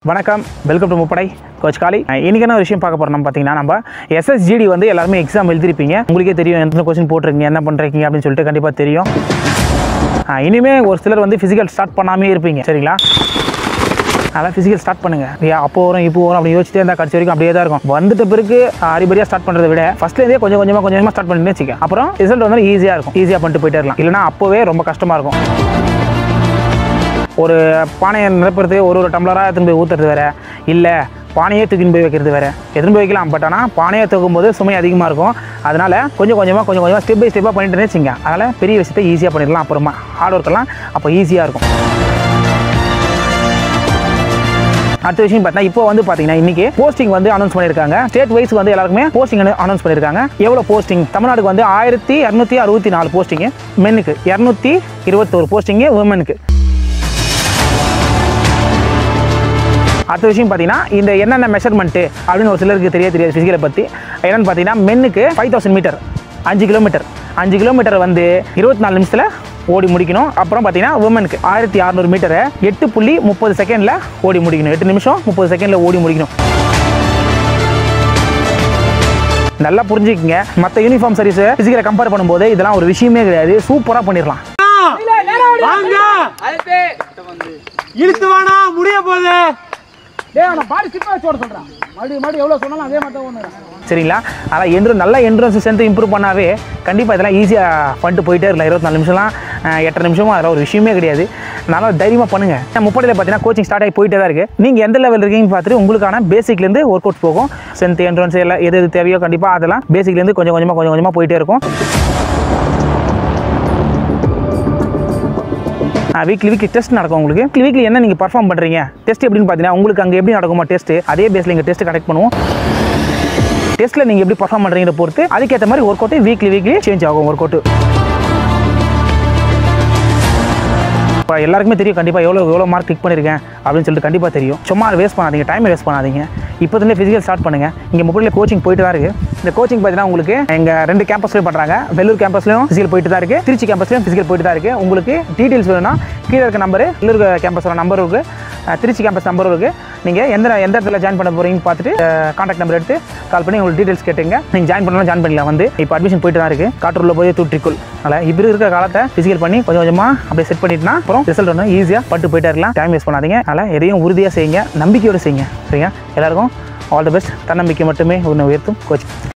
வணக்கம் welcome to முப்படை coach காலி இன்னைக்கு என்ன விஷயம் பார்க்க போறோம் நம்ம பார்த்தீங்கன்னா நம்ம எஸ்எஸ்ஜிடி வந்து எல்லாருமே எக்ஸாம் எழுதிருப்பீங்க உங்களுக்கே தெரியும் எந்த கொஸ்டின் போட்டிருக்கீங்க என்ன பண்ணுறீங்க அப்படின்னு சொல்லிட்டு கண்டிப்பாக தெரியும் ஆ, இனிமே ஒரு சிலர் வந்து ஃபிசிக்கல் ஸ்டார்ட் பண்ணாமே இருப்பீங்க சரிங்களா அதான் ஃபிசிக்கல் ஸ்டார்ட் பண்ணுங்க ஐயா அப்போ வரும் இப்போ வரும் அப்படி யோசிச்சிட்டே இருந்தால் கடைசி வரைக்கும் அப்படியே தான் இருக்கும் வந்துட்ட பிறகு அரிபரியாக ஸ்டார்ட் பண்ணுறதை விட ஃபஸ்ட்லேருந்தே கொஞ்சம் கொஞ்சமாக கொஞ்சம் கொஞ்சமாக ஸ்டார்ட் பண்ணிட்டு வச்சுக்க அப்புறம் ரிசல்ட் வந்து ஈஸியாக இருக்கும் ஈஸியாக பண்ணிட்டு போயிட்டே இருக்கலாம் இல்லைனா அப்போவே ரொம்ப கஷ்டமாக இருக்கும் ஒரு பானையை நிரப்புறது ஒரு ஒரு டம்ளராக எடுத்துன்னு போய் ஊற்றுறது வேற இல்லை பானையே தூக்கின்னு போய் வைக்கிறது வேற எடுத்துன்னு போய் வைக்கலாம் பட் ஆனால் பானையை தூக்கும் போது சுமை அதிகமாக இருக்கும் அதனால் கொஞ்சம் கொஞ்சமாக கொஞ்சம் கொஞ்சமாக ஸ்டெப் பை ஸ்டெப்பாக பண்ணிட்டு வச்சுங்க அதனால் பெரிய விஷயத்தை ஈஸியாக பண்ணிடலாம் அப்புறமா ஹார்ட் ஒர்க்கெல்லாம் அப்போ ஈஸியாக இருக்கும் அடுத்த விஷயம் பார்த்தீங்கன்னா இப்போ வந்து பார்த்தீங்கன்னா இன்னைக்கு போஸ்டிங் வந்து அனௌன்ஸ் பண்ணியிருக்காங்க ஸ்டேட் வைஸ் வந்து எல்லாருக்குமே போஸ்டிங் அனௌன்ஸ் பண்ணியிருக்காங்க எவ்வளோ போஸ்டிங் தமிழ்நாடுக்கு வந்து ஆயிரத்தி இரநூத்தி அறுபத்தி நாலு போஸ்டிங்கு மென்னுக்கு இரநூத்தி இருபத்தோரு போஸ்டிங்கு உமனுக்கு அடுத்த விஷயம் பார்த்தீங்கன்னா இந்த என்னென்ன மெஷர்மெண்ட்டு அப்படின்னு ஒரு சிலருக்கு தெரிய தெரியாது ஃபிசிக்கலை பற்றி என்னென்னு பார்த்தீங்கன்னா மென்னுக்கு ஃபைவ் தௌசண்ட் மீட்டர் அஞ்சு கிலோமீட்டர் அஞ்சு கிலோமீட்டர் வந்து இருபத்தி நாலு நிமிஷத்தில் ஓடி முடிக்கணும் அப்புறம் பார்த்தீங்கன்னா உமனுக்கு ஆயிரத்தி அறநூறு மீட்டரை எட்டு புள்ளி முப்பது செகண்டில் ஓடி முடிக்கணும் எட்டு நிமிஷம் முப்பது செகண்டில் ஓடி முடிக்கணும் நல்லா புரிஞ்சுக்கங்க மற்ற யூனிஃபார்ம் சர்வீஸ் ஃபிசிக்கலை கம்பேர் பண்ணும்போது இதெல்லாம் ஒரு விஷயமே கிடையாது சூப்பராக பண்ணிடலாம் வாங்க இழுத்து வேணா முடிய போகுது டேய் அவனை பாடி சிப்பா வச்சு ஓட சொல்கிறான் மறுபடியும் மறுபடியும் எவ்வளோ சொன்னாலும் அதே மாதிரி தான் ஒன்று சரிங்களா ஆனால் என்று நல்ல என்ட்ரன்ஸ் ஸ்ட்ரென்த் இம்ப்ரூவ் பண்ணாவே கண்டிப்பாக இதெல்லாம் ஈஸியாக பண்ணிட்டு போயிட்டே இருக்கலாம் இருபத்தி நாலு நிமிஷம்லாம் அஹ், எட்டரை நிமிஷமும் அதெல்லாம் ஒரு விஷயமே கிடையாது நல்லா தைரியமாக பண்ணுங்கள் முப்படையில் பார்த்தீங்கன்னா கோச்சிங் ஸ்டார்ட் ஆகி போயிட்டே தான் இருக்குது நீங்கள் எந்த லெவல் இருக்கீங்கன்னு பார்த்துட்டு உங்களுக்கான பேசிக்லேருந்து ஒர்க் அவுட் போகும் ஸ்ட்ரென்த் என்ட்ரன்ஸ் எல்லாம் எது எது தேவையோ கண்டிப்பாக அதெல்லாம் பேசிக்லேருந்து கொஞ்சம் கொஞ்சமாக கொஞ்சம் கொஞ்சமாக போயிட்டே இருக்கும் வீக்லி வீக்லி டெஸ்ட் நடக்கும் உங்களுக்கு வீக்லி வீக்லி என்ன நீங்கள் பர்ஃபார்ம் பண்ணுறீங்க டெஸ்ட் எப்படின்னு பார்த்தீங்கன்னா உங்களுக்கு அங்கே எப்படி நடக்குமா டெஸ்ட் அதே பேஸில் இங்கே டெஸ்ட் கனெக்ட் பண்ணுவோம் டெஸ்ட்டில் நீங்கள் எப்படி பர்ஃபார்ம் பண்ணுறீங்கிற பொறுத்து அதுக்கேற்ற மாதிரி work out weekly weekly change ஆகும் ஒர்க் அவுட்டு இப்போ எல்லாருக்குமே தெரியும் கண்டிப்பாக எவ்வளோ எவ்வளோ மார்க் கிளிக் பண்ணியிருக்கேன் அப்படின்னு சொல்லிட்டு கண்டிப்பாக தெரியும் சும்மா வேஸ்ட் பண்ணாதீங்க டைமை வேஸ்ட் பண்ணாதீங்க இப்போதுலேயே ஃபிசிக்கல் ஸ்டார்ட் பண்ணுங்கள் இங்கே மொபைலில் கோச்சிங் போயிட்டு தான் இருக்குது இந்த கோச்சிங் பார்த்தீங்கன்னா உங்களுக்கு எங்கள் ரெண்டு கேம்பஸ்லையும் பண்ணுறாங்க வெள்ளூர் கேம்பஸ்லையும் ஃபிசிக்கல் போயிட்டு தான் இருக்குது திருச்சி கேம்பஸ்லையும் ஃபிசிக்கல் போயிட்டு தான் இருக்குது உங்களுக்கு டீட்டெயில்ஸ் வேணும்னா கீழே இருக்க நம்பரு வெள்ளூர் கேம்பஸோட நம்பர் இருக்குது அஹ், திருச்சி கேம்பஸ் நம்பரும் இருக்குது நீங்கள் எந்த எந்த இடத்துல ஜாயின் பண்ண போகிறீங்கன்னு பார்த்துட்டு காண்டாக்ட் நம்பர் எடுத்து கால் பண்ணி உங்களுக்கு டீட்டெயில்ஸ் கேட்டுங்க நீங்கள் ஜாயின் பண்ணலாம் ஜாயின் பண்ணிக்கலாம் வந்து இப்போ அட்மிஷன் போயிட்டு தான் இருக்குது காட்டூரில் போய் தூற்றிக்குள் அதனால் இப்படி இருக்கிற காலத்தை ஃபிசிக்கல் பண்ணி கொஞ்சம் கொஞ்சமாக அப்படியே செட் பண்ணிட்டுனா அப்புறம் ரிசல்ட் வந்து ஈஸியாக பட்டு போயிட்டே இருக்கலாம் டைம் வேஸ்ட் பண்ணாதீங்க அதனால் எதையும் உறுதியாக செய்யுங்க நம்பிக்கையோடு செய்யுங்க சரிங்க எல்லாருக்கும் ஆல் தி பெஸ்ட் தன்னம்பிக்கை மட்டுமே உன்னை உயர்த்தும் கோச்